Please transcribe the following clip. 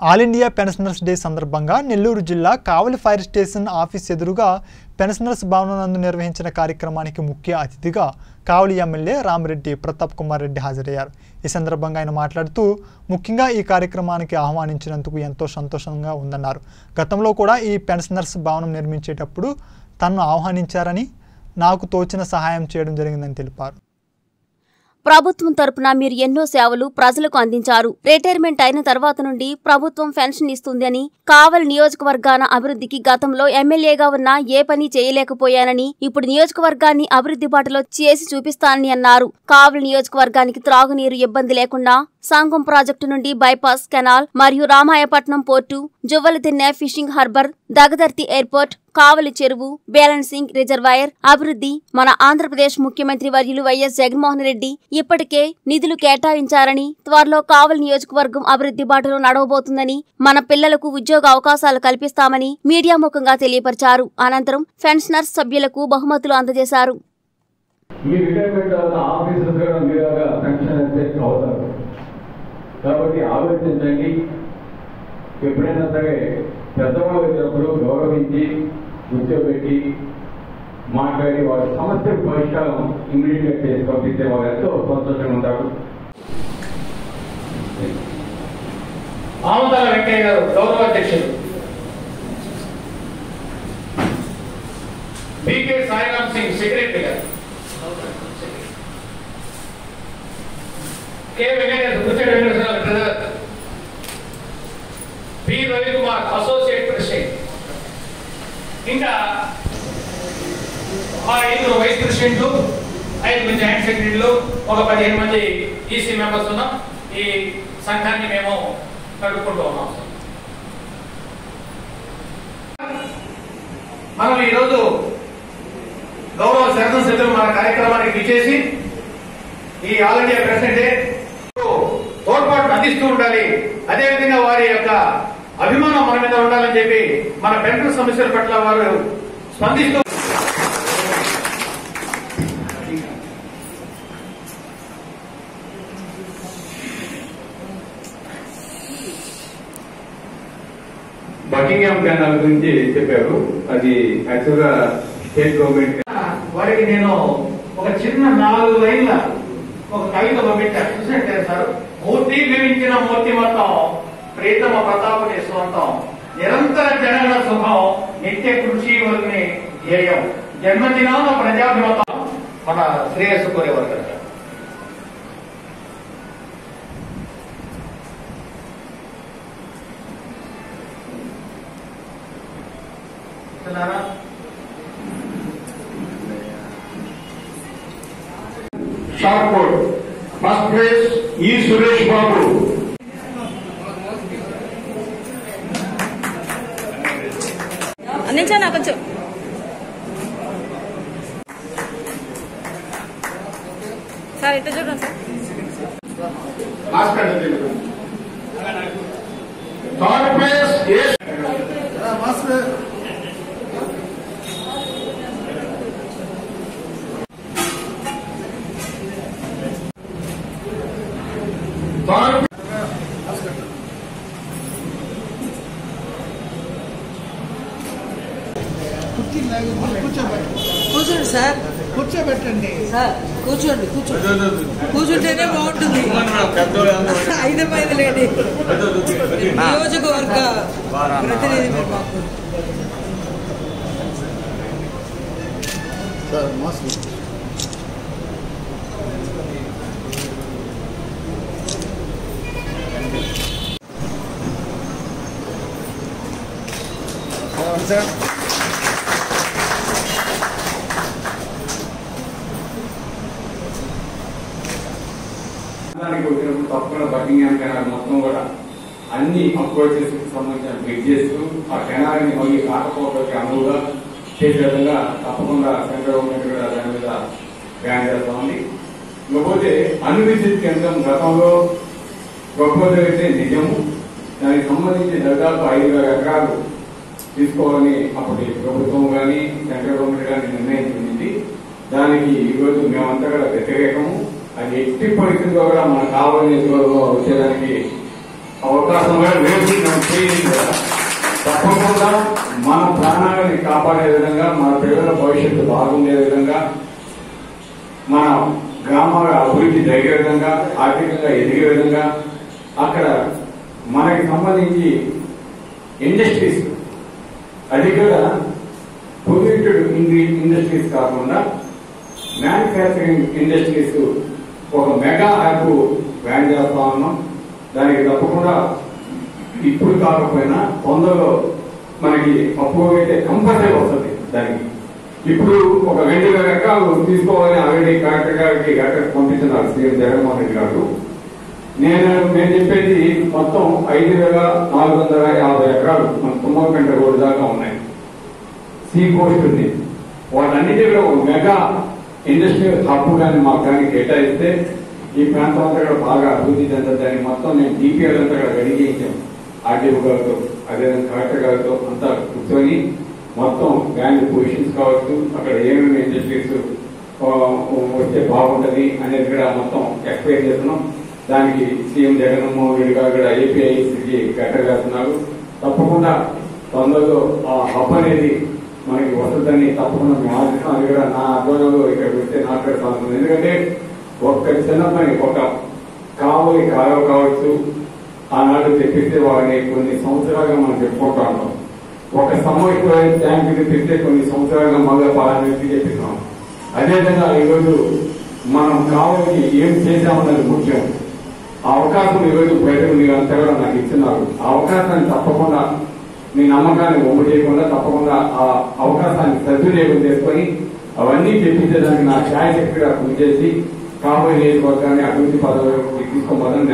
All India pensioners day సందర్భంగా నెల్లూరు జిల్లా Kavali fire station office ఎదురుగా పెన్షనర్స్ భవనం నందు నిర్వహించిన కార్యక్రమానికి ముఖ్య అతిథిగా కావలి ఎమ్మెల్యే రామిరెడ్డి ప్రతాప్ కుమార్ రెడ్డి హాజరయ్యారు ఈ సందర్భంగా ఆయన మాట్లాడుతూ ముఖ్యంగా ఈ కార్యక్రమానికి ఆహ్వానించినందుకు ఎంతో సంతోషంగా ఉందన్నారు గతంలో కూడా ఈ పెన్షనర్స్ భవనం నిర్మించేటప్పుడు తనను ఆహ్వానించారని నాకు తోచిన సహాయం చేయడం జరిగిందని తెలిపారు ప్రభుత్వం తరపున మీరు ఎన్నో సేవలు ప్రజలకు అందించారు రిటైర్మెంట్ అయిన తర్వాత నుండి ప్రభుత్వం పెన్షన్ ఇస్తుంది అని కావలి నియోజకవర్గాన అభివృద్ధికి గతంలో ఎమ్మెల్యేగా ఉన్న ఏ పని చేయలేకపోయానని ఇప్పుడు నియోజకవర్గాన్ని అభివృద్ధి బాటలో చేసి చూపిస్తానని అన్నారు కావలి నియోజకవర్గానికి త్రాగునీరు ఇబ్బంది లేకుండా సంగం ప్రాజెక్టు నుండి బైపాస్ కెనాల్ మరియు Ramayapatnam port Juvvaladinne fishing harbour Dagadarthi airport Kavali చెరువు బ్యాలెన్సింగ్ రిజర్వాయర్ అభివృద్ధి మన ఆంధ్రప్రదేశ్ ముఖ్యమంత్రి వర్యులు వైఎస్ జగన్మోహన్ రెడ్డి ఇప్పటికే నిధులు కేటాయించారని త్వరలో కావలి నియోజకవర్గం అభివృద్ధి బాటలో నడవబోతుందని మన పిల్లలకు ఉద్యోగ అవకాశాలు కల్పిస్తామని మీడియా ముఖంగా తెలియపరిచారు అనంతరం పెన్షనర్స్ సభ్యులకు బహుమతులు అందజేశారు మీ రిటైర్మెంట్ తర్వాత ఆఫీసర్స్ కూడా మీరుగా పెన్షన్ అయితే అవుతారు కాబట్టి ఆలోచించండి ఎప్పుడైనా సరే పెద్దవాళ్ళు వచ్చినప్పుడు గౌరవించి కూర్చోబెట్టి మాట్లాడి వాళ్ళ సమస్య పరిష్కారం ఇమీడియట్ గా చేసి పంపిస్తే వాళ్ళు ఎంతో సంతోషంగా ఉంటారు ఆమదాల వెంకయ్య గారు గౌరవ అధ్యక్షులు BK Sairam Singh secretary garu K Venkateswara Krishna Venkateswara treasurer P Ravikumar associate president ఇంకా ఆ ఐదుగురు వైస్ ప్రెసిడెంట్లు ఐదుగురు జాయింట్ సెక్రటరీలు ఒక పదిహేను మంది ఈసీ మెంబర్స్ ఉన్నాం ఈ సంఘాన్ని మేము నడుపుకుంటూ ఉన్నాం మనం ఈరోజు గౌరవ శాసనసభ్యులు మన కార్యక్రమానికి విచ్చేసి ఈ ఆల్ ఇండియా ప్రెసిడెంట్ డే తోడ్పాటు అందిస్తూ ఉండాలి అదేవిధంగా వారి యొక్క అభిమానం మన మీద ఉండాలని చెప్పి మన పెన్షన్ సమస్యల పట్ల వారు స్పందిస్తూ బకింగ్హామ్ కెనాల్ గురించి చెప్పారు అది యాక్చువల్ గా స్టేట్ గవర్నమెంట్ వారికి నేను ఒక చిన్న నాలుగు లైన్ల ఒక కవిత పంపించాను చూసినట్టే సార్ మూర్తి వివించిన మూర్తి మొత్తం ప్రీతమ ప్రతాపుని స్వంతం నిరంతర జనగణ సుఖం నిత్య కృషి వల్ని ధ్యేయం జన్మదినాన ప్రజాభిమతం మన శ్రేయస్సు కోరేవారు కనుక ఇస్తున్నారా? షార్ట్ కోడ్ ఫస్ట్ ప్లేస్ ఈ సురేష్ బాబు అందించా నాకు కొంచెం సార్ ఇటు చూడండి సార్ థర్డ్ ప్లేస్ థర్డ్ కూర్చోండి సార్ కూర్చోబెట్టండి సార్ కూర్చోండి కూర్చోండి కూర్చుంటేనే బాగుంటుంది ఐదు ఐదు లేండి నియోజకవర్గ ప్రతినిధి మీరు మాకు దానికి వచ్చినప్పుడు తప్పకుండా బకింగ్హామ్ కెనాల్ మొత్తం కూడా అన్ని అప్రోచెస్ సంబంధించిన బ్రిడ్జెస్ ఆ కెనాల్ ని మళ్ళీ కాకపోవడానికి అనువుగా చేసే విధంగా తప్పకుండా సెంట్రల్ గవర్నమెంట్ కూడా దాని మీద ప్లాన్ చేస్తామండి ఇకపోతే అను విద్యుత్ కేంద్రం గతంలో ప్రపోజల్ అయితే నిజము దానికి సంబంధించి దాదాపు ఐదు వేల ఎకరాలు తీసుకోవాలని అప్పటి ప్రభుత్వం కానీ సెంట్రల్ గవర్నమెంట్ కానీ నిర్ణయించింది దానికి ఈరోజు మేమంతా కూడా వ్యతిరేకము అది ఎట్టి పరిస్థితుల్లో కూడా మనకు కావాలని వచ్చేదానికి అవకాశం కూడా లేదు మనం చేయింది కదా తప్పకుండా మన ప్రాణాలని కాపాడే విధంగా మన పిల్లల భవిష్యత్తు బాగుండే విధంగా మన గ్రామాల అభివృద్ధి జరిగే విధంగా ఆర్థికంగా ఎదిగే విధంగా అక్కడ మనకి సంబంధించి ఇండస్ట్రీస్ అది కూడా పొల్యూటెడ్ ఇండస్ట్రీస్ కాకుండా మ్యానుఫ్యాక్చరింగ్ ఇండస్ట్రీస్ ఒక మెగా యాప్ బ్యాన్ చేస్తా ఉన్నాం దానికి తప్పకుండా ఇప్పుడు కాకపోయినా తొందరలో మనకి అప్రూవ్ అయితే కంపల్సరీ వస్తుంది దానికి ఇప్పుడు ఒక రెండు వేల ఎకరాలు తీసుకోవాలని ఆల్రెడీ కలెక్టర్ గారికి లెటర్ పంపించినారు సీఎం జగన్మోహన్ రెడ్డి గారు నేను నేను చెప్పేది మొత్తం ఐదు వేల నాలుగు వందల యాభై ఎకరాలు మన తుమ్మకంట రోడ్డు దాకా ఉన్నాయి సీ కోస్ట్ ఉంది వాటన్నిటి కూడా ఒక మెగా ఇండస్ట్రియల్ హబ్ కానీ మాకు కానీ కేటాయిస్తే ఈ ప్రాంతం అంతా కూడా బాగా అభివృద్ధి చెందదని మొత్తం నేను డిపిఎల్ అంతా కూడా వెలిగించాం ఆర్డీఓ గారితో అదేవిధంగా కలెక్టర్ గారితో అంతా కూర్చొని మొత్తం బ్యాంక్ పొజిషన్స్ కావచ్చు అక్కడ ఏమేమి ఇండస్ట్రీస్ వస్తే బాగుంటది అనేది కూడా మొత్తం ఎక్స్ప్లెయిన్ చేస్తున్నాం దానికి సీఎం జగన్మోహన్ రెడ్డి గారు కూడా ఏపీఐసికి కట్టగలుగుతున్నారు తప్పకుండా తొందరలో ఆ హబ్ అనేది మనకి వస్తుందని తప్పకుండా మేము ఆశిస్తాం అది కూడా నా ఆధ్వర్యంలో ఇక్కడ పెడితే నాకు కూడా సంతోషం. ఎందుకంటే ఒక్క చిన్న పని ఒక కావలి కాలువ కావచ్చు ఆనాడు తెప్పిస్తే వారిని కొన్ని సంవత్సరాలుగా మనం చెప్పుకుంటా ఉంటాం ఒక సంవత్సరం ట్యాంక్ తెప్పిస్తే కొన్ని సంవత్సరాలుగా మళ్ళీ పలానా చెప్పిస్తున్నాం అదేవిధంగా ఈరోజు మనం కావలికి ఏం చేశామన్నది ముఖ్యం ఆ అవకాశం ఈరోజు ప్రజలు మీరు అంతా కూడా నాకు ఇస్తున్నారు ఆ అవకాశాన్ని తప్పకుండా మీ నమ్మకాన్ని ఒమ్ము చేయకుండా తప్పకుండా ఆ అవకాశాన్ని సద్వినియోగం చేసుకొని అవన్నీ తెప్పించేదానికి నా ఛాయశక్తిగా కృషి చేసి కాబోయే నియోజకవర్గాన్ని అభివృద్ధి పదవి తీసుకోవాలని